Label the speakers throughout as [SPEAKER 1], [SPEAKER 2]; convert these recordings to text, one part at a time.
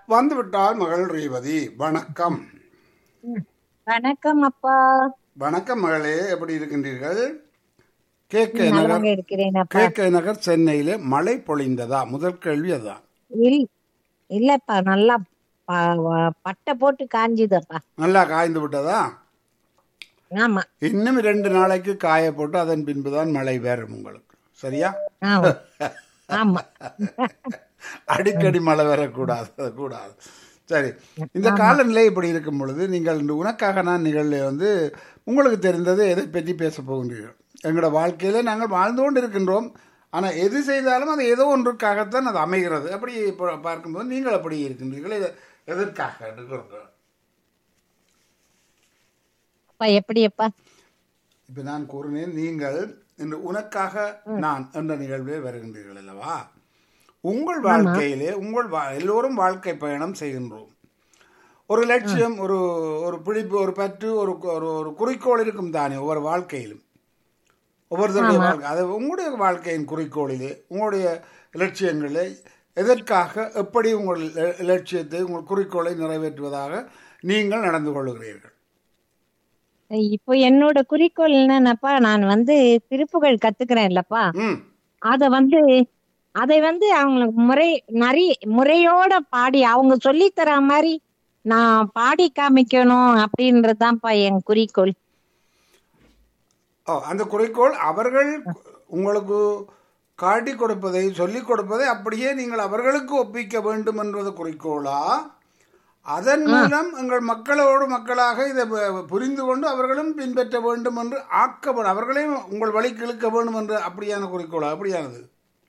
[SPEAKER 1] வந்துவிட்டால் மகள் ரேவதி வணக்கம்
[SPEAKER 2] வணக்கம் அப்பா
[SPEAKER 1] வணக்கம் மகளே எப்படி இருக்கின்றீர்கள் கேகே நகர்
[SPEAKER 2] நலமாக இருக்கிறேன் அப்பா
[SPEAKER 1] கேகே நகர் சென்னையிலே மழை பொழிந்ததா முதல் கேள்வி அதான்
[SPEAKER 2] இல் இல்லப்பா நல்லா ப- வ- பட்டை போட்டு காஞ்சுதப்பா
[SPEAKER 1] நல்லா காய்ந்து விட்டதா
[SPEAKER 2] ஆமா
[SPEAKER 1] இன்னும் இரண்டு நாளைக்கு காய போட்டு அதன் பின்புதான் மழை வரும் உங்களுக்கு சரியா
[SPEAKER 2] ஆமா ஆமா
[SPEAKER 1] அடிக்கடி மழை வரக்கூடாது அது கூடாது சரி இந்த காலநிலை இப்படி இருக்கும் பொழுது நீங்கள் இந்த உனக்காக நான் நிகழ்வு வந்து உங்களுக்கு தெரிந்தது எதை பற்றி பேச போகின்றீர்கள் எங்களோட வாழ்க்கையில நாங்கள் வாழ்ந்து கொண்டு இருக்கின்றோம் ஆனால் எது செய்தாலும் அது ஏதோ ஒன்றுக்காகத்தான் அது அமைகிறது அப்படி இப்போ பார்க்கும்போது நீங்கள் அப்படி இருக்கின்றீர்கள் இது எதற்காக இருக்கிறது
[SPEAKER 2] அப்பா எப்படி அப்பா
[SPEAKER 1] இப்போ நான் கூறினேன் நீங்கள் இன்று உனக்காக நான் என்ற நிகழ்வே வருகின்றீர்கள் அல்லவா உங்கள் வாழ்க்கையிலே உங்கள் வா- எல்லோரும் வாழ்க்கை பயணம் செய்கின்றோம் ஒரு லட்சியம் ஒரு ஒரு பிடிப்பு ஒரு பற்று ஒரு ஒரு ஒரு குறிக்கோள் இருக்கும் தானே ஒவ்வொரு வாழ்க்கையிலும் ஒவ்வொருத்தருடைய வாழ்க்கை அது உங்களுடைய வாழ்க்கையின் குறிக்கோளிலே உங்களுடைய லட்சியங்களே எதற்காக எப்படி உங்கள் ல- லட்சியத்தை உங்கள் குறிக்கோளை நிறைவேற்றுவதாக நீங்கள் நடந்து கொள்ளுகிறீர்கள்
[SPEAKER 2] இப்போ என்னோட குறிக்கோள் என்னன்னாப்பா நான் வந்து திருப்புகள் கத்துக்கிறேன் இல்லப்பா
[SPEAKER 1] ம்
[SPEAKER 2] அத வந்து அதை வந்து அவங்களுக்கு முறை நிறைய முறையோட பாடி அவங்க சொல்லித் தர மாதிரி நான் பாடி காமிக்கணும் அப்படின்றதுதான்ப்பா என் குறிக்கோள்
[SPEAKER 1] ஓ அந்த குறிக்கோள் அவர்கள் உங்களுக்கு காட்டி கொடுப்பதை சொல்லிக் கொடுப்பதை அப்படியே நீங்கள் அவர்களுக்கு ஒப்பிக்க வேண்டும் என்பது குறிக்கோளா அதன் மூலம் எங்கள் மக்களோடு மக்களாக இதை ப- புரிந்து கொண்டு அவர்களும் பின்பற்ற வேண்டும் என்று ஆக்கப்படும் அவர்களையும் உங்கள் வழிக்கு இழுக்க வேண்டும் என்று அப்படியான குறிக்கோளா அப்படியானது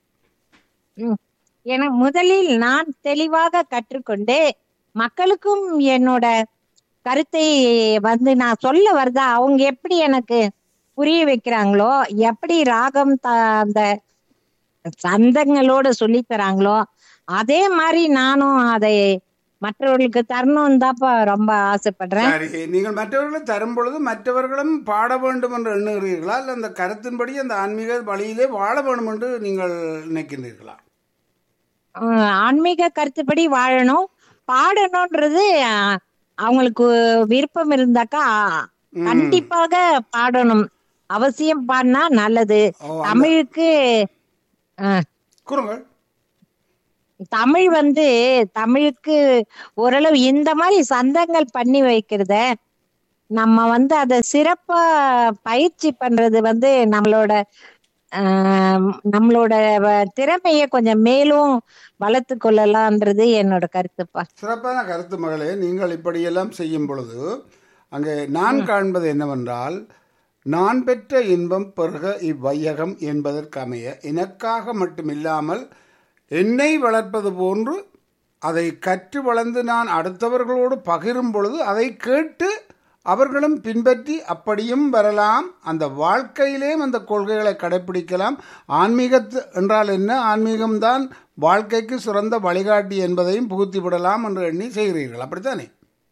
[SPEAKER 2] ம். என முதலில் நான் தெளிவாக கற்றுக்கொண்டு மக்களுக்கும் என்னோட கருத்தை வந்து நான் சொல்ல வருதா அவங்க எப்படி எனக்கு புரிய வைக்கிறாங்களோ எப்படி ராகம் த அந்த சந்தங்களோட சொல்லி தராங்களோ அதே மாதிரி நானும் அதை மற்றவர்களுக்கு தரணும் தான்ப்பா ரொம்ப ஆசைப்படுறேன்
[SPEAKER 1] சரி நீங்கள் மற்றவர்களை தரும் பொழுது மற்றவர்களும் பாட வேண்டும் என்று எண்ணுகிறீர்களா இல்லை அந்த கருத்தின்படி அந்த ஆன்மீக வழியிலே வாழ வேண்டும் என்று நீங்கள் நினைக்கின்றீர்களா
[SPEAKER 2] ஆஹ் ஆன்மீக கருத்துப்படி வாழணும் பாடணும்ன்றது ஆஹ் அவங்களுக்கு விருப்பம் இருந்தாக்கா
[SPEAKER 1] ம்.
[SPEAKER 2] கண்டிப்பாக பாடணும் அவசியம் பாடினா நல்லது
[SPEAKER 1] ஓ, அந்த-
[SPEAKER 2] தமிழுக்கு ஆஹ்
[SPEAKER 1] கூறுங்கள்
[SPEAKER 2] தமிழ் வந்து தமிழுக்கு ஓரளவு இந்த மாதிரி சந்தங்கள் பண்ணி வைக்கிறத நம்ம வந்து அதை சிறப்பா பயிற்சி பண்றது வந்து நம்மளோட ஆஹ் நம்மளோட வ- திறமைய கொஞ்சம் மேலும் வளர்த்து கொள்ளலாம்ன்றது என்னோட கருத்துப்பா
[SPEAKER 1] சிறப்பான கருத்து மகளே நீங்கள் இப்படியெல்லாம் செய்யும் பொழுது அங்கே நான் காண்பது என்னவென்றால் நான் பெற்ற இன்பம் பெருக இவ்வையகம் என்பதற்கமைய எனக்காக மட்டுமில்லாமல் என்னை வளர்ப்பது போன்று அதை கற்று வளர்ந்து நான் அடுத்தவர்களோடு பகிரும் பொழுது அதை கேட்டு அவர்களும் பின்பற்றி அப்படியும் வரலாம் அந்த வாழ்க்கையிலே அந்த கொள்கைகளை கடைப்பிடிக்கலாம் ஆன்மீகத்து என்றால் என்ன ஆன்மீகம்தான் வாழ்க்கைக்கு சிறந்த வழிகாட்டி என்பதையும் புகுத்தி விடலாம் என்று எண்ணி செய்கிறீர்கள் அப்படித்தானே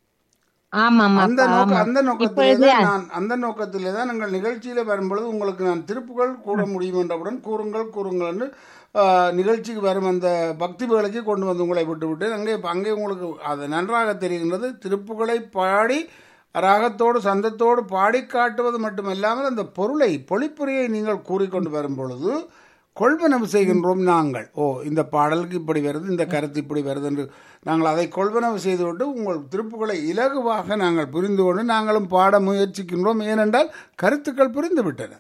[SPEAKER 2] ஆமாமா
[SPEAKER 1] அந்த நோக்க
[SPEAKER 2] ஆமா
[SPEAKER 1] அந்த நோக்கத்திலே
[SPEAKER 2] இப்பொழுது
[SPEAKER 1] தான் நான் அந்த நோக்கத்திலே தான் எங்கள் நிகழ்ச்சியில வரும்பொழுது உங்களுக்கு நான் திருப்புகள் கூற முடியும் என்றவுடன் கூறுங்கள் கூறுங்கள் என்று ஆ, நிகழ்ச்சிக்கு வரும் அந்த பக்தி வேலைக்கு கொண்டு வந்து உங்களை விட்டு விட்டு அங்கே அங்கே உங்களுக்கு அது நன்றாக தெரிகின்றது திருப்புகளை பாடி ராகத்தோடு சந்தத்தோடு பாடி காட்டுவது மட்டுமல்லாமல் அந்த பொருளை பொழிப்புரையை நீங்கள் கூறிக்கொண்டு வரும் பொழுது கொள்வனவு செய்கின்றோம் நாங்கள் ஓ இந்த பாடலுக்கு இப்படி வருது இந்த கருத்து இப்படி வருது என்று நாங்கள் அதை கொள்வனவு செய்துவிட்டு உங்கள் திருப்புகளை இலகுவாக நாங்கள் புரிந்து கொண்டு நாங்களும் பாட முயற்சிக்கின்றோம் ஏனென்றால் கருத்துக்கள் புரிந்து விட்டன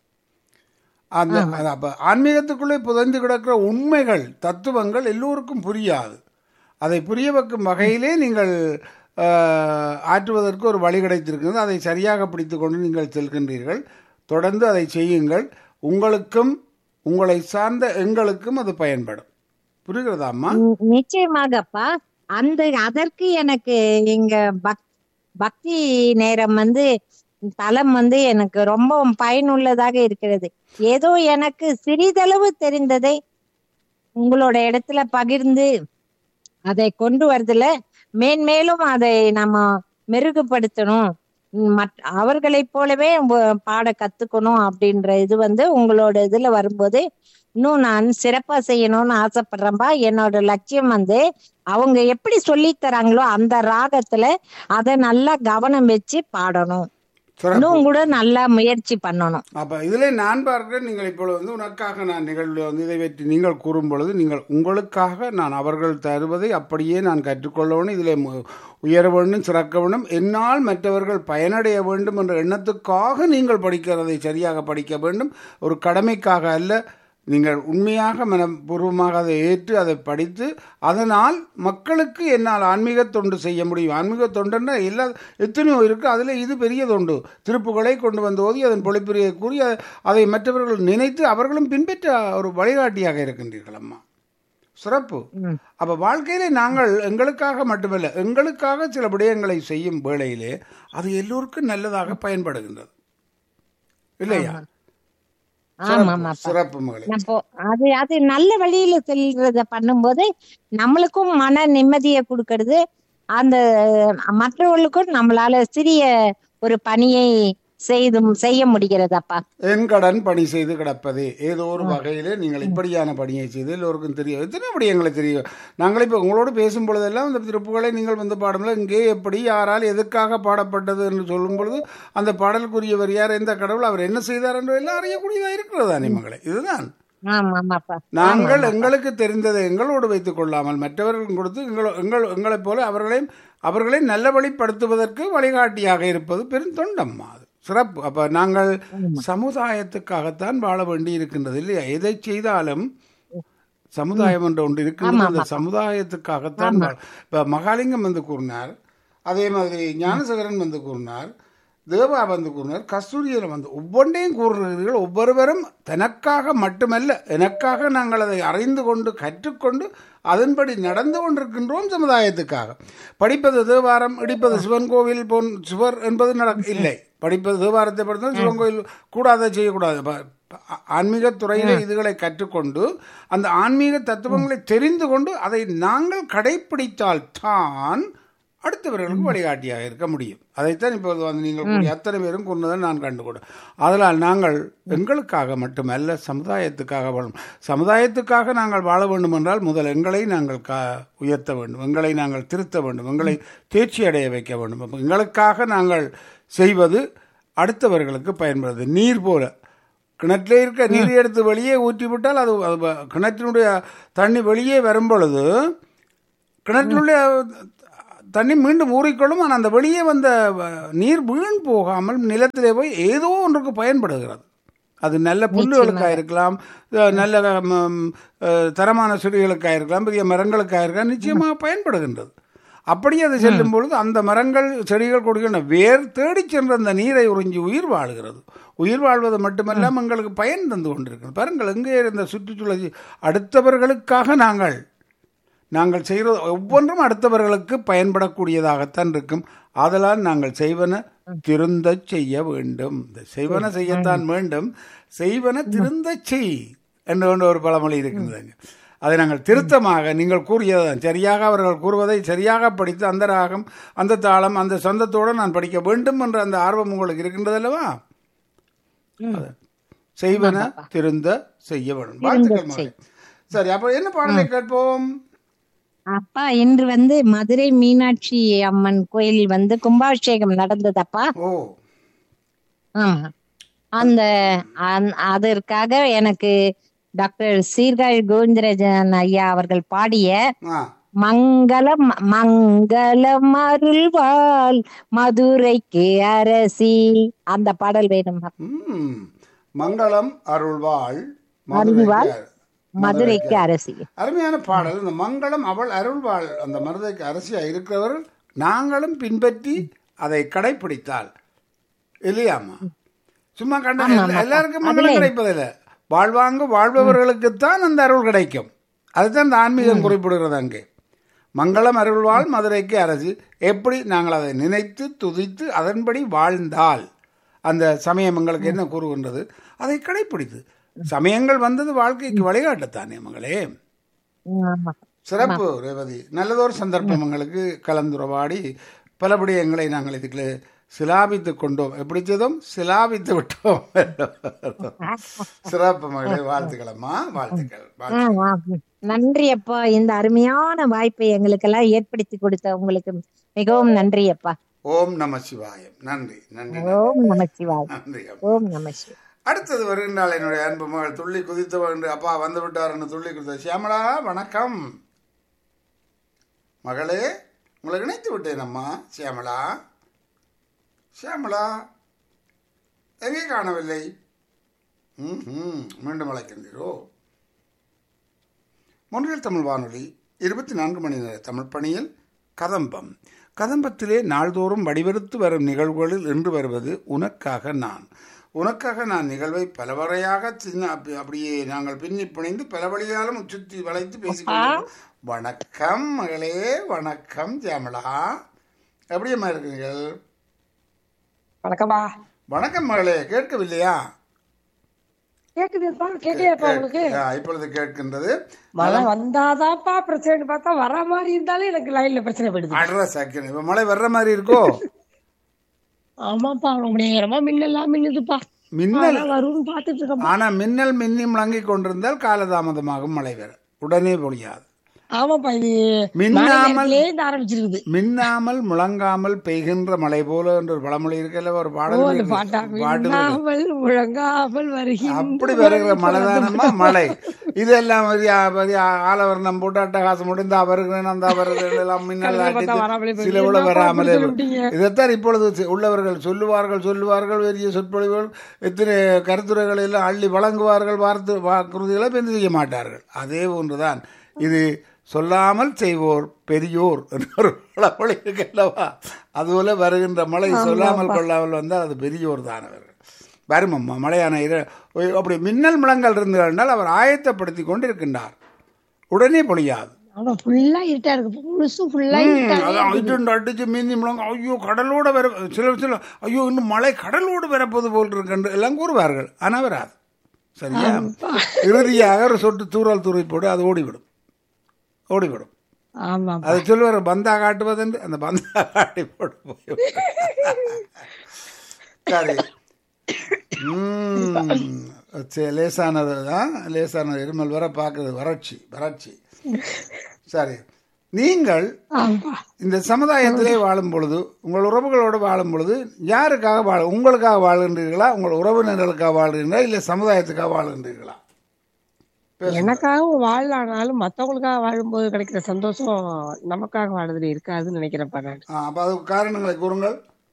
[SPEAKER 1] அந்த அது அப்ப ஆன்மீகத்துக்குள்ளே புதைந்து கிடக்கிற உண்மைகள் தத்துவங்கள் எல்லோருக்கும் புரியாது அதை புரிய வைக்கும் வகையிலே நீங்கள் ஆஹ், ஆற்றுவதற்கு ஒரு வழி கிடைத்திருக்கிறது அதை சரியாக பிடித்து கொண்டு நீங்கள் செல்கின்றீர்கள் தொடர்ந்து அதை செய்யுங்கள் உங்களுக்கும் உங்களை சார்ந்த எங்களுக்கும் அது பயன்படும் புரிகிறதா அம்மா
[SPEAKER 2] நி- நிச்சயமாகப்பா அந்த அதற்கு எனக்கு எங்க பக் பக்தி நேரம் வந்து தலம் வந்து எனக்கு ரொம்ப பயனுள்ளதாக இருக்கிறது ஏதோ எனக்கு சிறிதளவு தெரிந்ததை உங்களோட இடத்துல பகிர்ந்து அதை கொண்டு வரதுல மேன்மேலும் அதை நம்ம மெருகுபடுத்தணும் ம், மற்ற அவர்களைப் போலவே வ- பாட கத்துக்கணும் அப்படின்ற இது வந்து உங்களோட இதுல வரும்போது இன்னும் நான் சிறப்பா செய்யணும்னு ஆசைப்படுறேன்பா என்னோட லட்சியம் வந்து அவங்க எப்படி சொல்லித் தராங்களோ அந்த ராகத்துல அதை நல்லா கவனம் வச்சு பாடணும்
[SPEAKER 1] சிறப்பு
[SPEAKER 2] இன்னும் கூட நல்லா முயற்சி பண்ணணும்
[SPEAKER 1] அப்ப இதிலே நான் பார்க்கிறேன் நீங்கள் இப்பொழுது வந்து உனக்காக நான் நிகழ்வில் வந்து இதை பற்றி நீங்கள் கூறும் பொழுது நீங்கள் உங்களுக்காக நான் அவர்கள் தருவதை அப்படியே நான் கற்றுக்கொள்ளணும் இதிலே மு- உயர வேண்டும் சிறக்க வேண்டும் என்னால் மற்றவர்கள் பயனடைய வேண்டும் என்ற எண்ணத்துக்காக நீங்கள் படிக்கிறதை சரியாக படிக்க வேண்டும் ஒரு கடமைக்காக அல்ல நீங்கள் உண்மையாக மனப்பூர்வமாக அதை ஏற்று அதை படித்து அதனால் மக்களுக்கு என்னால் ஆன்மீக தொண்டு செய்ய முடியும் ஆன்மீக தொண்டுன்னா எல்லா எத்தனையோ இருக்குது அதில் இது பெரிய தொண்டு திருப்புகளை கொண்டு வந்து ஓதி அதன் பொழிப்புரையை கூறி அ- அதை மற்றவர்கள் நினைத்து அவர்களும் பின்பற்ற ஒரு வழிகாட்டியாக இருக்கின்றீர்கள் அம்மா சிறப்பு
[SPEAKER 2] ம்.
[SPEAKER 1] அப்ப வாழ்க்கையிலே நாங்கள் எங்களுக்காக மட்டுமல்ல எங்களுக்காக சில விடயங்களை செய்யும் வேளையிலே அது எல்லோருக்கும் நல்லதாக பயன்படுகின்றது இல்லையா
[SPEAKER 2] ஆமா ஆமா
[SPEAKER 1] சிறப்பு மகளே
[SPEAKER 2] அப்போ அது அது நல்ல வழியில செல்றத பண்ணும்போது நம்மளுக்கும் மன நிம்மதியை கொடுக்கறது அந்த மற்றவர்களுக்கும் நம்மளால சிறிய ஒரு பணியை செய்து செய்ய முடிகிறதப்பா
[SPEAKER 1] என் கடன் பணி செய்து கிடப்பது ஏதோ ஒரு வகையிலே நீங்கள் இப்படியான பணியை செய்து எல்லோருக்கும் தெரியும் எத்தனை விடயங்களை தெரியும் நாங்கள் இப்போ உங்களோடு பேசும் பொழுதெல்லாம் இந்த திருப்புகளை நீங்கள் வந்து பாடும்போது இங்கே எப்படி யாரால் எதுக்காக பாடப்பட்டது என்று சொல்லும் பொழுது அந்த பாடலுக்குரியவர் யார் எந்த கடவுள் அவர் என்ன செய்தார் என்று எல்லாம் அறியக்கூடியதாக இருக்கிறது தானே மகளே இதுதான்
[SPEAKER 2] ஆமா ஆமாப்பா
[SPEAKER 1] நாங்கள் எங்களுக்கு தெரிந்ததை எங்களோடு வைத்துக் கொள்ளாமல் மற்றவர்கள் கொடுத்து எங்கள் எங்கள் எங்களைப் போல அவர்களையும் அவர்களை நல்ல வழிப்படுத்துவதற்கு வழிகாட்டியாக இருப்பது பெருந்தொண்டம்மா அது சிறப்பு அப்ப நாங்கள் சமுதாயத்துக்காகத்தான் வாழ வேண்டி இருக்கின்றது இல்லையா எதை செய்தாலும் சமுதாயம் என்ற ஒன்று இருக்கின்றது அந்த சமுதாயத்துக்காகத்தான் வாழ- இப்ப மகாலிங்கம் வந்து கூறினார் அதே மாதிரி ஞானசேகரன் வந்து கூறினார் தேவா வந்து கூறினார் கஸ்தூரியன் வந்து ஒவ்வொன்றையும் கூறுகிறீர்கள் ஒவ்வொருவரும் தனக்காக மட்டுமல்ல எனக்காக நாங்கள் அதை அறிந்து கொண்டு கற்றுக்கொண்டு அதன்படி நடந்து கொண்டிருக்கின்றோம் சமுதாயத்துக்காக படிப்பது தேவாரம் இடிப்பது சிவன் கோவில் போன் சுவர் என்பது நடக்க இல்லை படிப்பது தேவாரத்தை படித்தால் சிவன் கோவில் கூடாத செய்யக்கூடாது ப- ப- ஆன்மீக துறையிலே இதுகளை கற்றுக்கொண்டு அந்த ஆன்மீக தத்துவங்களை தெரிந்து கொண்டு அதை நாங்கள் கடைப்பிடித்தால் தான் அடுத்தவர்களுக்கு வழிகாட்டியாக இருக்க முடியும் அதைத்தான் இப்போது வந்து நீங்கள் கூறிய அத்தனை பேரும் கூறினதை நான் கண்டுகொண்டேன் அதனால் நாங்கள் எங்களுக்காக மட்டுமல்ல சமுதாயத்துக்காக வாழும் சமுதாயத்துக்காக நாங்கள் வாழ வேண்டும் என்றால் முதல் எங்களை நாங்கள் கா உயர்த்த வேண்டும் எங்களை நாங்கள் திருத்த வேண்டும் எங்களை தேர்ச்சி அடைய வைக்க வேண்டும் அப்ப எங்களுக்காக நாங்கள் செய்வது அடுத்தவர்களுக்கு பயன்படுது நீர் போல கிணற்றிலே இருக்க நீர் எடுத்து வெளியே ஊற்றிவிட்டால் அது அது வ- கிணற்றினுடைய தண்ணி வெளியே வரும் பொழுது கிணற்றினுடைய தண்ணி மீண்டும் ஊறிக்கொள்ளும் ஆனால் அந்த வெளியே வந்த வ- நீர் வீண் போகாமல் நிலத்திலே போய் ஏதோ ஒன்றுக்கு பயன்படுகிறது அது நல்ல புல்லுகளுக்காக இருக்கலாம் அஹ் நல்ல ம், அஹ், தரமான செடிகளுக்காக இருக்கலாம் பெரிய மரங்களுக்காக இருக்கலாம் நிச்சயமாக பயன்படுகின்றது அப்படி அது செல்லும் பொழுது அந்த மரங்கள் செடிகள் கொடுக்கின்ற வேர் தேடிச் சென்ற அந்த நீரை உறிஞ்சி உயிர் வாழ்கிறது உயிர் வாழ்வது மட்டுமல்லாமல் எங்களுக்கு பயன் தந்து கொண்டிருக்கிறது பாருங்கள் எங்கே இருந்த சுற்றுச்சூழல் அடுத்தவர்களுக்காக நாங்கள் நாங்கள் செய்கிறது ஒவ்வொன்றும் அடுத்தவர்களுக்கு பயன்படக்கூடியதாகத்தான் இருக்கும் ஆதலால் நாங்கள் செய்வன திருந்தச் செய்ய வேண்டும் இந்த செய்வன செய்யத்தான் வேண்டும் செய்வன திருந்தச் செய் என்று கொண்டு ஒரு பழமொழி இருக்கின்றதுங்க அதை நாங்கள் திருத்தமாக நீங்கள் கூறியதுதான் சரியாக அவர்கள் கூறுவதை சரியாக படித்து அந்த ராகம் அந்த தாளம் அந்த சொந்தத்தோடு நான் படிக்க வேண்டும் என்ற அந்த ஆர்வம் உங்களுக்கு இருக்கின்றது அல்லவா அது. செய்வன திருந்த செய்ய வேண்டும் வாழ்த்துக்கள் மகளே. சரி அப்ப என்ன பாடலை கேட்போம்
[SPEAKER 2] அப்பா இன்று வந்து மதுரை மீனாட்சி அம்மன் கோயில் வந்து கும்பாபிஷேகம் நடந்ததப்பா
[SPEAKER 1] ஓ
[SPEAKER 2] ஆமா அந்த அந்த- அதற்காக எனக்கு டாக்டர் சீர்காழி கோவிந்தராஜன் ஐயா அவர்கள் பாடிய
[SPEAKER 1] ஆ
[SPEAKER 2] மங்களம் மங்களம் அருள்வாள் மதுரைக்கு அரசி அந்த பாடல் வேணும்
[SPEAKER 1] ம் மங்களம் அருள்வாள்
[SPEAKER 2] அருள்வாள்,
[SPEAKER 1] மதுரைக்கு
[SPEAKER 2] மதுரைக்கு அரசி
[SPEAKER 1] அருமையான பாடல் இந்த மங்களம் அவள் அருள்வாள் அந்த மருதைக்கு அரசியா இருக்கிறவர்கள் நாங்களும் பின்பற்றி அதை கடைப்பிடித்தால் இல்லையாமா சும்மா கண்ட எல்லா- எல்லாருக்கும் மங்களம் கிடைப்பதில்லை வாழ்வாங்கு வாழ்பவர்களுக்குத்தான் அந்த அருள் கிடைக்கும் அதுதான் இந்த ஆன்மீகம் குறிப்பிடுகிறது அங்கே மங்களம் அருள்வாள் மதுரைக்கு அரசு எப்படி நாங்கள் அதை நினைத்து துதித்து அதன்படி வாழ்ந்தால் அந்த சமயம் எங்களுக்கு என்ன கூறுகின்றது அதை கடைப்பிடித்து சமயங்கள் வந்தது வாழ்க்கைக்கு வழிகாட்டத்தானே மகளே
[SPEAKER 2] ஆமா
[SPEAKER 1] சிறப்பு ரேவதி நல்லதொரு சந்தர்ப்பம் எங்களுக்கு கலந்துரவாடி பல விடயங்களை நாங்கள் இதுக்கு சிலாபித்து கொண்டோம் எப்படி செய்தோம் சிலாபித்து விட்டோம் சிறப்பு மகளே வாழ்த்துக்களம்மா வாழ்த்துக்கள் வாழ்த்துக்கள்.
[SPEAKER 2] ஆ, ஆ. நன்றி அப்பா இந்த அருமையான வாய்ப்பை எங்களுக்கெல்லாம் ஏற்படுத்தி கொடுத்த உங்களுக்கு மிகவும் நன்றி அப்பா
[SPEAKER 1] ஓம் நம சிவாயம் நன்றி நன்றி நன்றி.
[SPEAKER 2] ஓம் நமச்சிவாய்
[SPEAKER 1] நன்றி அம்மா.
[SPEAKER 2] ஓம் நமசிவாய்
[SPEAKER 1] அடுத்தது வருகின்றாள் என்னுடைய அன்பு மகள் துள்ளி குதித்தவள் என்று அப்பா வந்து விட்டார்னு துள்ளி குதித்த சியாமளா வணக்கம் மகளே உங்களை இணைத்து விட்டேன் அம்மா சியாமளா சியாமளா எங்கே காணவில்லை ம் ம் மீண்டும் அழைக்கின்றீரோ மொழியில் தமிழ் வானொலி இருபத்தி நான்கு மணி நேர தமிழ் பணியில் கதம்பம் கதம்பத்திலே நாள்தோறும் வடிவெடுத்து வரும் நிகழ்வுகளில் இன்று வருவது உனக்காக நான் உனக்காக நான் நிகழ்வை பலவரையாக சின்ன அப்படி- அப்படியே நாங்கள் பின்னி பிணைந்து பல வழியாலும் சுற்றி வளைத்து பேசிக்கொண்டு வணக்கம் மகளே வணக்கம் ஜாமலா எப்படியம்மா இருக்கிறீர்கள்
[SPEAKER 3] வணக்கம்மா
[SPEAKER 1] வணக்கம் மகளே கேட்கவில்லையா
[SPEAKER 3] கேக்குதுப்பா கேட்கலையாப்பா உங்களுக்கு
[SPEAKER 1] ஆ, இப்பொழுது கேட்கின்றது
[SPEAKER 3] மழை வந்தாதான்ப்பா பிரச்சனை பார்த்தா வர மாதிரி இருந்தாலும் எனக்கு லைன்ல பிரச்சனை போயிடுது
[SPEAKER 1] அட்ரஸ் ஆக்கணும் இப்ப மழை வர்ற மாதிரி இருக்கோ
[SPEAKER 3] ஆமாப்பா ரொம்ப நேரமா மின்னல்லாம் மின்னுதுப்பா
[SPEAKER 1] மின்னல்
[SPEAKER 3] மழை வரும்னு பாத்துட்டு இருக்கேன்
[SPEAKER 1] ஆனா மின்னல் மின்னி முழங்கிக் கொண்டிருந்தால் காலதாமதமாகும் மழை வர உடனே பொழியாது
[SPEAKER 3] ஆமாப்பா இது
[SPEAKER 1] மின்னாமல்
[SPEAKER 3] மழையிலே இருந்து ஆரம்பிச்சிருக்குது
[SPEAKER 1] மின்னாமல் முழங்காமல் பெய்கின்ற மழை போல என்ற ஒரு பழமொழி இருக்கல ஒரு பாடல்
[SPEAKER 3] அந்த
[SPEAKER 1] இருக்கு.
[SPEAKER 3] பாட்டா
[SPEAKER 1] பாட்டு இருக்கு.
[SPEAKER 3] மின்னாமல் முழங்காமல் வருகின்ற
[SPEAKER 1] அப்படி வருகிற மழைதானமா மழை இதெல்லாம் மாதிரி ஆ- மாதிரி ஆ- ஆலவரணம் போட்டு அட்டகாசம் போட்டு இந்த வருகிறேன் அந்த வருகிறேன் எல்லாம் மின்னல்
[SPEAKER 3] கடைசியில பார்த்தா
[SPEAKER 1] ஆட்டி
[SPEAKER 3] வராமலே போயிடுது.
[SPEAKER 1] சில கூட
[SPEAKER 3] என்னப்பா
[SPEAKER 1] வராமலே
[SPEAKER 3] இப்படி சொல்லிட்டீங்க?
[SPEAKER 1] இதைத்தான் இப்பொழுது சி- உள்ளவர்கள் சொல்லுவார்கள் சொல்லுவார்கள் பெரிய சொற்பொழிவுகள் எத்தனை கருத்துரைகளை எல்லாம் அள்ளி வழங்குவார்கள் வார்த்தை வாக்குறுதிகளை பெருந்து செய்ய மாட்டார்கள் அதே போன்றுதான் இது சொல்லாமல் செய்வோர் பெரியோர் என்ற ஒரு பழமொழி இருக்கு அல்லவா அதுபோல வருகின்ற மழை சொல்லாமல் கொள்ளாமல் வந்தால் அது பெரியோர் தான் அவர்கள் வருமம்மா மழையான இர ஒய்- அப்படி மின்னல் முழங்கல் இருந்தால் அவர் ஆயத்தப்படுத்தி கொண்டு இருக்கின்றார் உடனே பொழியாது
[SPEAKER 3] ஆமா ஃபுல்லா இருட்டா இருக்கு முழுசும் ஃபுல்லா
[SPEAKER 1] ம்,
[SPEAKER 3] இருட்டா
[SPEAKER 1] அதான் இட்டு அடிச்சு மீந்தி முழங்க ஐயோ கடலோட வர சில சில ஐயோ இன்னும் மழை கடலோடு வரப்போது போல் இருக்குன்னு எல்லாம் கூறுவார்கள் ஆனால் வராது சரியா இறுதியாக ஒரு சொட்டு தூறல் தூரி போட்டு அது ஓடிவிடும் ஓடிவிடும்
[SPEAKER 3] ஆமா
[SPEAKER 1] அது சொல்லுவார் பந்தா காட்டுவதென்று அந்த பந்தா காட்டி போட்டு போய் சரி ம், சரி, லேசானது தான் லேசானது இருமல் வர பார்க்குறது வறட்சி வறட்சி சரி நீங்கள்
[SPEAKER 3] ஆமா
[SPEAKER 1] இந்த சமுதாயத்திலே வாழும் பொழுது உங்கள் உறவுகளோடு வாழும் பொழுது யாருக்காக வாழ உங்களுக்காக வாழ்கின்றீர்களா உங்கள் உறவினர்களுக்காக வாழ்கிறீர்களா இல்லை சமுதாயத்துக்காக வாழ்கின்றீர்களா
[SPEAKER 3] எனக்காக வாழலானாலும் மத்தவங்களுக்காக வாழும்போது கிடைக்கிற சந்தோஷம் நமக்காக வாழறதுல இருக்காதுன்னு நினைக்கிறேன்ப்பா நான்
[SPEAKER 1] ஆ, அப்ப அதுக்கு காரணங்களை கூறுங்கள்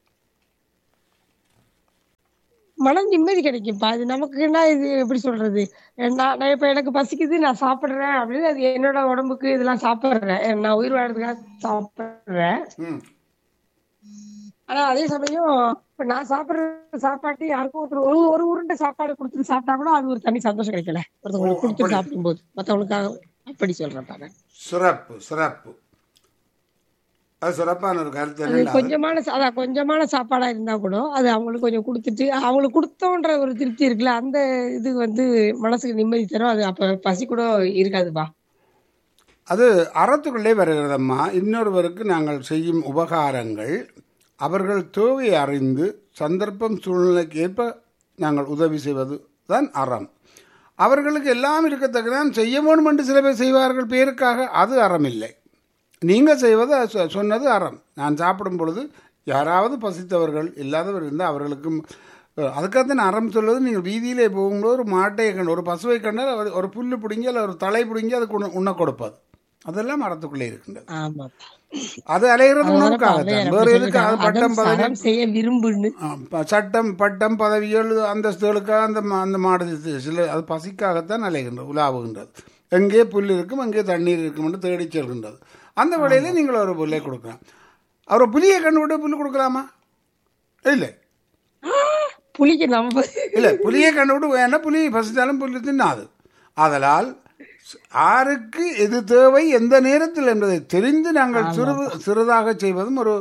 [SPEAKER 3] மனம் நிம்மதி கிடைக்கும்ப்பா அது நமக்குன்னா இது எப்படி சொல்றது நான் நான் இப்ப எனக்கு பசிக்குது நான் சாப்பிடுறேன் அப்படின்னு அது என்னோட உடம்புக்கு இதெல்லாம் சாப்பிடுறேன் நான் உயிர் வாழறதுக்காக சாப்பிடுறேன்
[SPEAKER 1] ம்
[SPEAKER 3] ஆனா அதே சமயம் இப்ப நான் சாப்பிடுற சாப்பாட்டு யாருக்கும் ஒருத்தர் ஒரு ஒரு உருண்டை சாப்பாடு கொடுத்துட்டு சாப்பிட்டா கூட அது ஒரு தனி சந்தோஷம் கிடைக்கல ஒருத்தவங்களுக்கு கொடுத்து சாப்பிடும்போது மத்தவங்களுக்காக அப்படி சொல்றேன்ப்பா நான்
[SPEAKER 1] சிறப்பு சிறப்பு அது சிறப்பான ஒரு கருத்து
[SPEAKER 3] அது
[SPEAKER 1] என்னன்னா,
[SPEAKER 3] கொஞ்சமான சா- அதான் கொஞ்சமான சாப்பாடா இருந்தா கூட அது அவங்களுக்கு கொஞ்சம் கொடுத்துட்டு அவங்களுக்கு கொடுத்தோன்ற ஒரு திருப்தி இருக்குல்ல அந்த இது வந்து மனசுக்கு நிம்மதி தரும் அது அப்ப பசி கூட இருக்காதுப்பா
[SPEAKER 1] அது அறத்துக்குள்ளே வருகிறதம்மா இன்னொருவருக்கு நாங்கள் செய்யும் உபகாரங்கள் அவர்கள் தேவையை அறிந்து சந்தர்ப்பம் சூழ்நிலைக்கு ஏற்ப நாங்கள் உதவி செய்வது தான் அறம் அவர்களுக்கு எல்லாம் இருக்கத்தக்கதான் செய்ய வேண்டும் என்று சில பேர் செய்வார்கள் பேருக்காக அது அறம் இல்லை நீங்கள் செய்வது அது சொ- சொன்னது அறம் நான் சாப்பிடும் பொழுது யாராவது பசித்தவர்கள் இல்லாதவர் இருந்தால் அவர்களுக்கும் அஹ், அதுக்காகத்தான் அறம் சொல்வது நீங்கள் வீதியிலே போகும்போது ஒரு மாட்டை கண்டு ஒரு பசுவை கண்டால் அவர் ஒரு புல்லு பிடுங்கி அல்ல ஒரு தலை பிடுங்கி அதுக்கு உண்ண- உண்ண கொடுப்பது அதெல்லாம் அறத்துக்குள்ளே இருக்கின்றது
[SPEAKER 3] ஆமாப்பா
[SPEAKER 1] அது அலைகிறது
[SPEAKER 3] அதனால
[SPEAKER 1] உணவுக்காகத்தான் வேறு எதுக்கு அது பட்டம் பதவி
[SPEAKER 3] அறம் செய்ய விரும்புன்னு
[SPEAKER 1] ஆ, ப- சட்டம் பட்டம் பதவிகள் அந்தஸ்துகளுக்காக அந்த மா- அந்த மாடு சி- சில அது பசிக்காகத்தான் அலைகின்றது உலாவுகின்றது எங்கே புல் இருக்கும் எங்கே தண்ணீர் இருக்கும் என்று தேடிச் செல்கின்றது அந்த வழியில நீங்கள் ஒரு புல்லை கொடுக்கலாம் அவர் புலியை கண்டுவிட்டு புல் கொடுக்கலாமா இல்லை
[SPEAKER 3] புளிக்கு நம்ம
[SPEAKER 1] இல்லை புலியை கண்டுவிட்டு வேணா புலி பசித்தாலும் புல்லு தின்னாது ஆதலால் யாருக்கு எது தேவை எந்த நேரத்தில் என்பதை தெரிந்து நாங்கள் சிறு சிறிதாக செய்வதும் ஒரு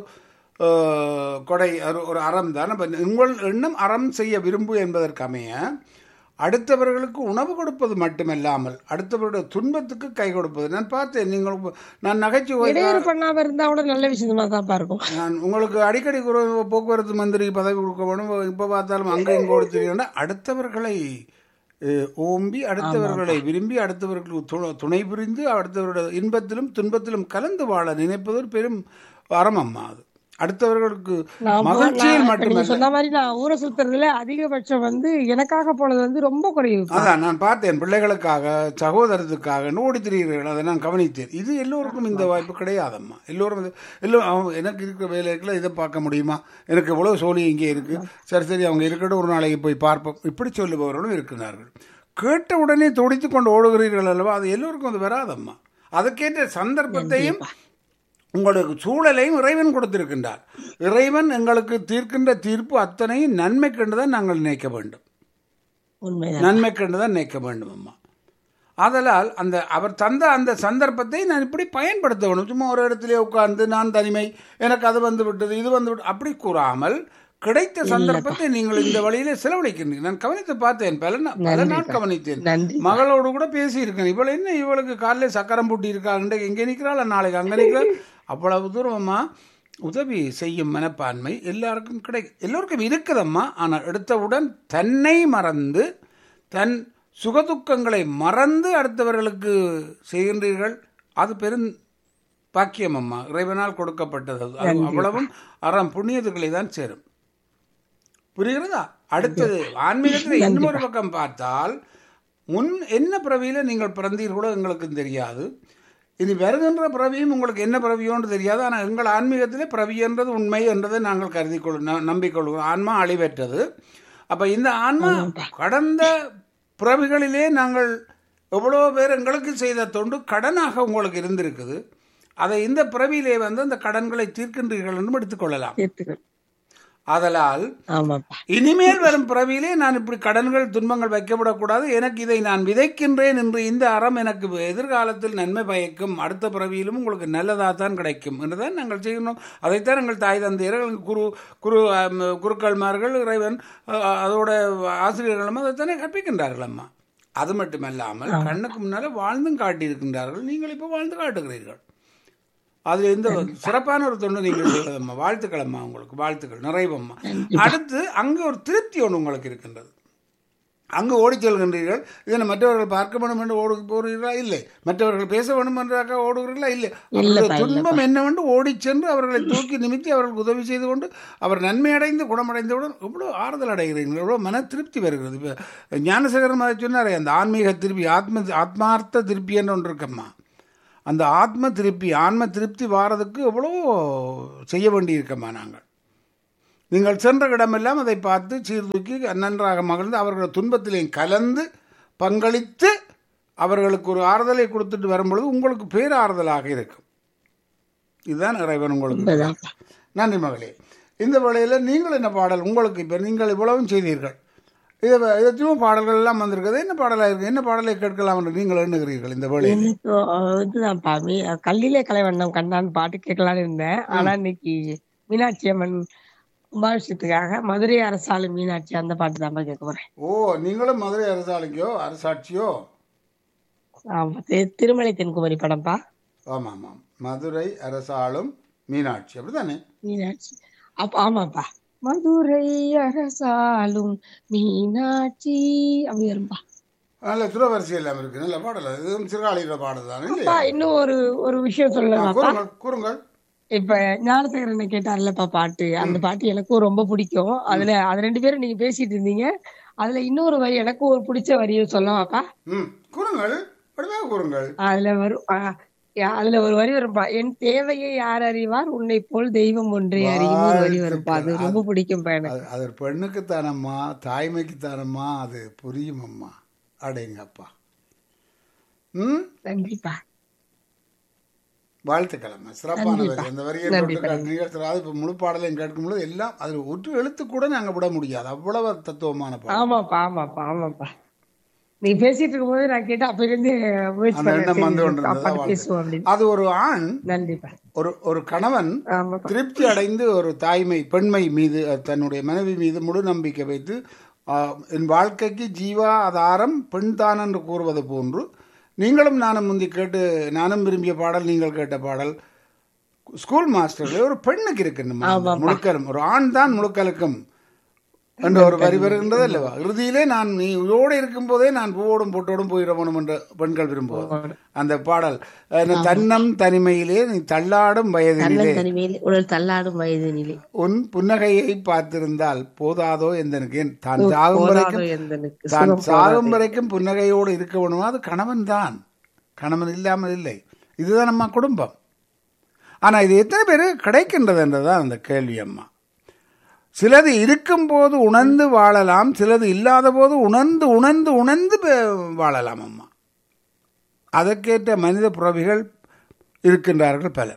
[SPEAKER 1] அஹ், கொடை ஒரு- ஒரு அறம் தான் அப்ப உங்கள் எண்ணம் அறம் செய்ய விரும்பு என்பதற்கு அமைய அடுத்தவர்களுக்கு உணவு கொடுப்பது மட்டுமல்லாமல் அடுத்தவருடைய துன்பத்துக்கு கை கொடுப்பது நான் பார்த்தேன் நீங்கள் நான் நகைச்சுவை
[SPEAKER 3] இடையூறு பண்ணாம இருந்தா கூட நல்ல விஷயமா தான்ப்பா இருக்கும்
[SPEAKER 1] நான் உங்களுக்கு அடிக்கடி குறு- போக்குவரத்து மந்திரி பதவி கொடுக்க வேணும் இப்போ பார்த்தாலும் அங்கே இங்கே கொடுத்துருக்கீங்கன்னா அடுத்தவர்களை அஹ், ஓம்பி அடுத்தவர்களை விரும்பி அடுத்தவர்களுக்கு து- துணை புரிந்து அடுத்தவருடைய இன்பத்திலும் துன்பத்திலும் கலந்து வாழ நினைப்பது ஒரு பெரும் அறம் அம்மா அது அடுத்தவர்களுக்கு
[SPEAKER 3] நான்
[SPEAKER 1] மகிழ்ச்சியில்
[SPEAKER 3] நான் இப்ப நீங்க
[SPEAKER 1] மட்டுமல்ல
[SPEAKER 3] சொன்ன மாதிரி நான் ஊரை சுத்துறதுல அதிகபட்சம் வந்து எனக்காக போனது வந்து ரொம்ப குறைவு
[SPEAKER 1] அதான் நான் பார்த்தேன் பிள்ளைகளுக்காக சகோதரத்துக்காக ஓடி திரிகிறீர்கள் அதை நான் கவனித்தேன் இது எல்லோருக்கும் இந்த வாய்ப்பு கிடையாதம்மா எல்லோரும் இது- எல்லோரும் அவங்க எனக்கு இருக்கிற வேலைகளை இதை பார்க்க முடியுமா எனக்கு எவ்வளோ சோழி இங்கே இருக்கு சரி சரி அவங்க இருக்கட்டும் ஒரு நாளைக்கு போய் பார்ப்போம் இப்படி சொல்லுபவர்களும் இருக்கிறார்கள் கேட்ட உடனே துடித்து கொண்டு ஓடுகிறீர்கள் அல்லவா அது எல்லோருக்கும் அது வராதம்மா அதுக்கேற்ற சந்தர்ப்பத்தையும் உங்களுக்கு சூழலையும் இறைவன் கொடுத்திருக்கின்றார் இறைவன் எங்களுக்கு தீர்க்கின்ற தீர்ப்பு அத்தனையும் நன்மை கண்டுதான் நாங்கள் நினைக்க வேண்டும்
[SPEAKER 3] உண்மைதான்
[SPEAKER 1] நன்மை கண்டுதான் நினைக்க வேண்டும் அம்மா ஆதலால் அந்த அவர் தந்த அந்த சந்தர்ப்பத்தை நான் இப்படி பயன்படுத்த வேணும் சும்மா ஒரு இடத்திலே உட்கார்ந்து நான் தனிமை எனக்கு அது வந்து விட்டது இது வந்து விட்டு அப்படி கூறாமல் கிடைத்த சந்தர்ப்பத்தை நீங்கள் இந்த வழியிலே செலவழிக்கின்றீர்கள் நான் கவனித்து பார்த்தேன் பல நா- பல நாள் கவனித்தேன்
[SPEAKER 3] நன்றி
[SPEAKER 1] மகளோடு கூட பேசி இருக்கேன் இவள் என்ன இவளுக்கு காலையில் சக்கரம் பூட்டி இருக்காங்க எங்கே நிற்கிறாள் நாளைக்கு அங்கே நிற்கிறாள் அவ்வளவு தூரம் அம்மா உதவி செய்யும் மனப்பான்மை எல்லாருக்கும் கிடை எல்லோருக்கும் இருக்குதம்மா ஆனால் எடுத்தவுடன் தன்னை மறந்து தன் சுகதுக்கங்களை மறந்து அடுத்தவர்களுக்கு செய்கின்றீர்கள் அது பெரும் பாக்கியம் அம்மா இறைவனால் கொடுக்கப்பட்டது அது. அது அவ்வளவும் அறம் புண்ணியத்துக்களை தான் சேரும் புரிகிறதா அடுத்தது ஆன்மீகத்தில் இன்னொரு பக்கம் பார்த்தால் முன் என்ன பிறவியில நீங்கள் பிறந்தீர்களோ எங்களுக்கு தெரியாது இனி வருகின்ற பிறவியும் உங்களுக்கு என்ன பிறவியோன்னு தெரியாது ஆனால் எங்கள் ஆன்மீகத்திலே பிறவி என்றது உண்மை என்றதை நாங்கள் கருதி கொள் ந- நம்பிக்கொள்கிறோம் ஆன்மா அழிவற்றது அப்போ இந்த ஆன்மா கடந்த பிறவிகளிலே நாங்கள் எவ்வளோ பேர் எங்களுக்கு செய்த தொண்டு கடனாக உங்களுக்கு இருந்திருக்குது அதை இந்த பிறவியிலே வந்து அந்த கடன்களை தீர்க்கின்றீர்கள் என்றும் எடுத்துக்கொள்ளலாம்
[SPEAKER 3] சேர்த்துக்கள்
[SPEAKER 1] ஆதலால்
[SPEAKER 3] ஆமாப்பா
[SPEAKER 1] இனிமேல் வரும் பிறவியிலே நான் இப்படி கடன்கள் துன்பங்கள் வைக்கப்படக்கூடாது எனக்கு இதை நான் விதைக்கின்றேன் என்று இந்த அறம் எனக்கு எதிர்காலத்தில் நன்மை பயக்கும் அடுத்த பிறவியிலும் உங்களுக்கு நல்லதாக தான் கிடைக்கும் என்றுதான் நாங்கள் செய்யணும் அதைத்தான் எங்கள் தாய் தந்தையர்கள் குரு குரு அம், குருக்கள்மார்கள் இறைவன் அ, அதோட ஆசிரியர்களும் அதைத்தானே கற்பிக்கின்றார்கள் அம்மா அது மட்டுமல்லாமல் கண்ணுக்கு முன்னால வாழ்ந்தும் காட்டியிருக்கின்றார்கள் நீங்கள் இப்போ வாழ்ந்து காட்டுகிறீர்கள் அதுல இந்த சிறப்பான ஒரு தொண்டு நீங்கள் செய்வதம்மா வாழ்த்துக்கள் அம்மா உங்களுக்கு வாழ்த்துக்கள் நிறைவம்மா அடுத்து அங்க ஒரு திருப்தி ஒன்று உங்களுக்கு இருக்கின்றது அங்கு ஓடிச் செல்கின்றீர்கள் இதனை மற்றவர்கள் பார்க்க வேண்டும் என்று ஓடு போகிறீர்களா இல்லை மற்றவர்கள் பேச வேண்டும் என்றாக ஓடுகிறீர்களா இல்லை அவர்களுடைய துன்பம் என்னவென்று ஓடிச் சென்று அவர்களை தூக்கி நிமித்தி அவர்களுக்கு உதவி செய்து கொண்டு அவர் நன்மையடைந்து குணமடைந்தவுடன் எவ்வளோ ஆறுதல் அடைகிறீர்கள் எவ்வளோ மன திருப்தி வருகிறது இப்போ ஞானசேகரன் அதை சொன்னாரே அந்த ஆன்மீக திருப்தி ஆத்ம ஆத்மார்த்த திருப்தி என்று ஒன்று இருக்கம்மா அந்த ஆத்ம திருப்தி ஆன்ம திருப்தி வாரதுக்கு எவ்வளோ செய்ய வேண்டியிருக்கம்மா நாங்கள் நீங்கள் சென்ற இடமெல்லாம் அதை பார்த்து சீர்தூக்கி நன்றாக மகிழ்ந்து அவர்கள் துன்பத்திலேயும் கலந்து பங்களித்து அவர்களுக்கு ஒரு ஆறுதலை கொடுத்துட்டு வரும்பொழுது உங்களுக்கு பேராறுதலாக இருக்கும் இதுதான் இறைவன் உங்களுக்கு
[SPEAKER 3] உண்மைதான்ப்பா
[SPEAKER 1] நன்றி மகளே இந்த வேளையில் நீங்கள் என்ன பாடல் உங்களுக்கு இப்போ நீங்கள் இவ்வளவும் செய்தீர்கள் இதை எத்தனையோ பாடல்கள் எல்லாம் வந்திருக்குது என்ன பாடலாக இருக்கு என்ன பாடலை கேட்கலாம் என்று நீங்கள் எண்ணுகிறீர்கள் இந்த வேளையில்
[SPEAKER 3] எனக்கு அஹ், இதுதான்ப்பா மீ கல்லிலே கலைவண்ணம் கண்டான்னு பாட்டு கேட்கலான்னு இருந்தேன் ஆனா இன்னைக்கு மீனாட்சி அம்மன் கும்பாபிஷேகத்துக்காக மதுரை அரசாளு மீனாட்சி அந்த பாட்டு தான் கேட்க போறேன்
[SPEAKER 1] ஓ நீங்களும் மதுரை அரசாலைக்கோ அரசாட்சியோ
[SPEAKER 3] ஆமா தி- திருமலை தென்குமரி படம்ப்பா
[SPEAKER 1] ஆமாம் ஆமாம் மதுரை அரசாளும் மீனாட்சி அப்படிதானே
[SPEAKER 3] மீனாட்சி அப்ப ஆமாப்பா மதுரை அரசாலும் மீனாட்சி அப்படி வரும்பா
[SPEAKER 1] நல்ல துறவரிசை எல்லாம் இருக்கு நல்ல பாடல் அது. இதுவும் சிறுகாலியோட பாடல் தானே
[SPEAKER 3] அப்பா
[SPEAKER 1] இல்லையா
[SPEAKER 3] இன்னும் ஒரு ஒரு விஷயம்
[SPEAKER 1] ஆ,
[SPEAKER 3] சொல்லலாம்ப்பா
[SPEAKER 1] கூறுங்கள் கூறுங்கள்
[SPEAKER 3] இப்ப ஞானசேகரன் கேட்டார்லப்பா பாட்டு அந்த பாட்டு எனக்கும் ரொம்ப பிடிக்கும் அதுல அது ரெண்டு பேரும் நீங்க பேசிட்டு இருந்தீங்க அதுல இன்னொரு வரி எனக்கும் ஒரு பிடிச்ச வரியும் சொல்லவாப்பா
[SPEAKER 1] ம் கூறுங்கள் வடிவாக கூறுங்கள்
[SPEAKER 3] அதுல வரும் ஆ, யா- அதுல ஒரு வரி வரும்பா என் தேவையை யார் அறிவார் உன்னை போல் தெய்வம் ஒன்றே அறியும் ஒரு வரி வரும்பா அது ரொம்ப பிடிக்கும்பா எனக்கு
[SPEAKER 1] அது அது பெண்ணுக்குத்தானம்மா தாய்மைக்குத்தானம்மா அது புரியும் அம்மா அடேங்கப்பா ம்
[SPEAKER 3] நன்றிப்பா
[SPEAKER 1] வாழ்த்துக்கள் அம்மா சிறப்பான வரி அந்த வரியை போட்டு நிகழ்த்துறது அது இப்போ முழு பாடலையும் கேட்கும்போது எல்லாம் அது ஒரு எழுத்து கூட நாங்கள் விட முடியாது அவ்வளவு தத்துவமான பாடல்
[SPEAKER 3] ஆமாப்பா ஆமாப்பா ஆமாப்பா நீ பேசிட்டு இருக்கும்போது நான் கேட்டு அப்ப இருந்து முயற்சி
[SPEAKER 1] அந்த எண்ணம் வந்து
[SPEAKER 3] பண்ணேன்
[SPEAKER 1] கொண்டிருந்ததா
[SPEAKER 3] அப்பா
[SPEAKER 1] வாழ்த்து.
[SPEAKER 3] பேசுவோம் அப்படின்னு
[SPEAKER 1] அது ஒரு ஆண்
[SPEAKER 3] நன்றிப்பா
[SPEAKER 1] ஒரு ஒரு கணவன்
[SPEAKER 3] ஆமாப்பா
[SPEAKER 1] திருப்தி அடைந்து ஒரு தாய்மை பெண்மை மீது அஹ், தன்னுடைய மனைவி மீது முழு நம்பிக்கை வைத்து ஆஹ், என் வாழ்க்கைக்கு ஜீவா ஆதாரம் பெண் தான் என்று கூறுவது போன்று நீங்களும் நானும் முந்தி கேட்டு நானும் விரும்பிய பாடல் நீங்கள் கேட்ட பாடல் ஸ்கூல் மாஸ்டர்ல ஒரு பெண்ணுக்கு இருக்கு முழுக்கலும் ஒரு ஆண் தான் முழுக்கலுக்கும் என்ற ஒரு வரி வருகின்றது அல்லவா இறுதியிலே நான் நீ உயிரோடு இருக்கும் போதே நான் பூவோடும் பொட்டோடும் போயிடணும் என்ற பெண்கள் விரும்புவது அந்த பாடல் அஹ், தன்னம் தனிமையிலே நீ தள்ளாடும் வயதினிலே
[SPEAKER 3] தனிமையில் உடல் தள்ளாடும் வயதினிலே
[SPEAKER 1] உன் புன்னகையை பார்த்திருந்தால் போதாதோ எந்தனுக்கு தான் சாகும் வரைக்கும்
[SPEAKER 3] எந்தனுக்கு
[SPEAKER 1] தான் சாகும் வரைக்கும் புன்னகையோடு இருக்க வேணுமா அது கணவன் தான் கணவன் இல்லாமல் இல்லை இதுதான் நம்ம குடும்பம் ஆனா இது எத்தனை பேர் கிடைக்கின்றது என்றுதான் அந்த கேள்வி அம்மா சிலது இருக்கும்போது உணர்ந்து வாழலாம் சிலது இல்லாத போது உணர்ந்து உணர்ந்து உணர்ந்து பே- வாழலாம் அம்மா அதற்கேற்ற மனித புறவிகள் இருக்கின்றார்கள் பலர்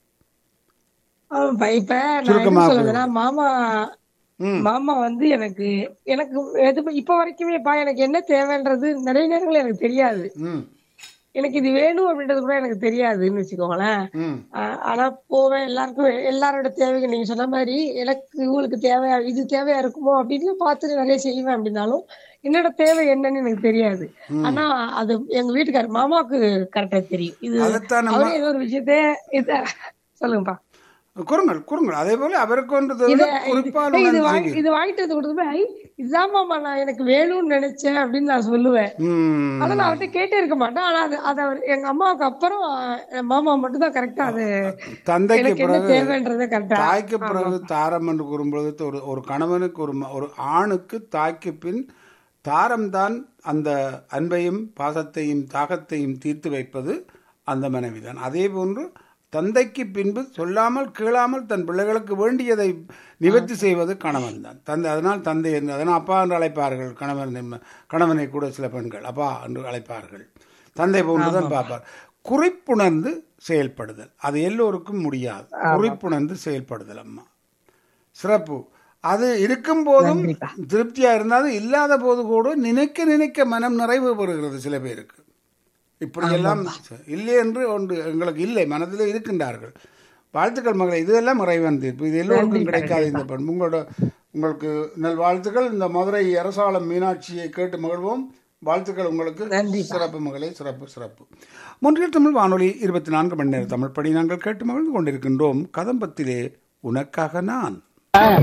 [SPEAKER 3] ஆமாப்பா, இப்ப நான்
[SPEAKER 1] சுருக்கமா
[SPEAKER 3] என்ன சொல்லுவேன்னா மாமா
[SPEAKER 1] ம்.
[SPEAKER 3] மாமா வந்து எனக்கு எனக்கு எது இப்ப வரைக்குமேப்பா எனக்கு என்ன தேவைன்றது நிறைய நேரங்கள் எனக்கு தெரியாது
[SPEAKER 1] ம்
[SPEAKER 3] எனக்கு இது வேணும் அப்படின்றது கூட எனக்கு தெரியாதுன்னு வச்சுக்கோங்களேன்
[SPEAKER 1] ம்
[SPEAKER 3] ஆ- ஆனா போவேன் எல்லாருக்கும் எல்லாரோட தேவைகள் நீங்க சொன்ன மாதிரி எனக்கு இவங்களுக்கு தேவையா இது தேவையா இருக்குமோ அப்படின்னு பார்த்துட்டு நிறைய செய்வேன் அப்படின்னாலும் என்னோட தேவை என்னன்னு எனக்கு தெரியாது ஆனா அது எங்க வீட்டுக்காரர் மாமாவுக்கு கரெக்டா தெரியும் இது
[SPEAKER 1] அதைத்தான் நம்ம
[SPEAKER 3] அவரே ஏதோ ஒரு விஷயத்த இத சொல்லுங்கப்பா
[SPEAKER 1] கூறுங்கள் கூறுங்கள் அதே போல அவருக்கு ஒன்று
[SPEAKER 3] இது
[SPEAKER 1] குறிப்பால்
[SPEAKER 3] இது
[SPEAKER 1] உணர்ந்து
[SPEAKER 3] வாங்கி
[SPEAKER 1] செய்வீர்.
[SPEAKER 3] இது வாங்கிட்டு வந்து கொடுத்தப்ப ஐ இதுதான் மாமா நான் எனக்கு வேணும்னு நினைச்சேன் அப்படின்னு நான் சொல்லுவேன்
[SPEAKER 1] ம்.
[SPEAKER 3] ஆனா நான் அவர்கிட்ட கேட்டே இருக்க மாட்டேன் ஆனா அது அது அவர் எங்க அம்மாவுக்கு அப்புறம் என் மாமா மட்டும் தான் கரெக்டா அது
[SPEAKER 1] தந்தைக்கு
[SPEAKER 3] எனக்கு என்ன
[SPEAKER 1] பிறகு
[SPEAKER 3] தேவைன்றத கரெக்டா
[SPEAKER 1] தாய்க்கு பிறகு தாரம் என்று கூறும்பொழுது ஒரு ஒரு கணவனுக்கு ஒரு ம- ஒரு ஆணுக்கு தாய்க்கு பின் தாரம்தான் அந்த அன்பையும் பாசத்தையும் தாகத்தையும் தீர்த்து வைப்பது அந்த மனைவிதான் அதே போன்று தந்தைக்கு பின்பு சொல்லாமல் கேளாமல் தன் பிள்ளைகளுக்கு வேண்டியதை நிவர்த்தி செய்வது கணவன் தான் தந்தை அதனால் தந்தை என்று அதனால் அப்பா என்று அழைப்பார்கள் கணவன் என்ப- கணவனை கூட சில பெண்கள் அப்பா என்று அழைப்பார்கள் தந்தை போன்றுதான் பார்ப்பார் குறிப்புணர்ந்து செயல்படுதல் அது எல்லோருக்கும் முடியாது குறிப்புணர்ந்து செயல்படுதல் அம்மா சிறப்பு அது இருக்கும் போதும் திருப்தியா இருந்தாலும் இல்லாத போது கூட நினைக்க நினைக்க மனம் நிறைவு பெறுகிறது சில பேருக்கு இப்படியெல்லாம் இல்லை என்று ஒன்று எங்களுக்கு இல்லை மனதில் இருக்கின்றார்கள் வாழ்த்துக்கள் மகளே இதெல்லாம் இறைவன் தீர்ப்பு இது எல்லோருக்கும் கிடைக்காது இந்த பண்பு உங்களோட உங்களுக்கு நல் வாழ்த்துக்கள் இந்த மதுரை அரசாளம் மீனாட்சியை கேட்டு மகிழ்வோம் வாழ்த்துக்கள் உங்களுக்கு சிறப்பு மகளே சிறப்பு சிறப்பு முன்றில் தமிழ் வானொலி இருபத்தி நான்கு மணி நேர தமிழ் படி நாங்கள் கேட்டு மகிழ்ந்து கொண்டிருக்கின்றோம் கதம்பத்திலே உனக்காக நான்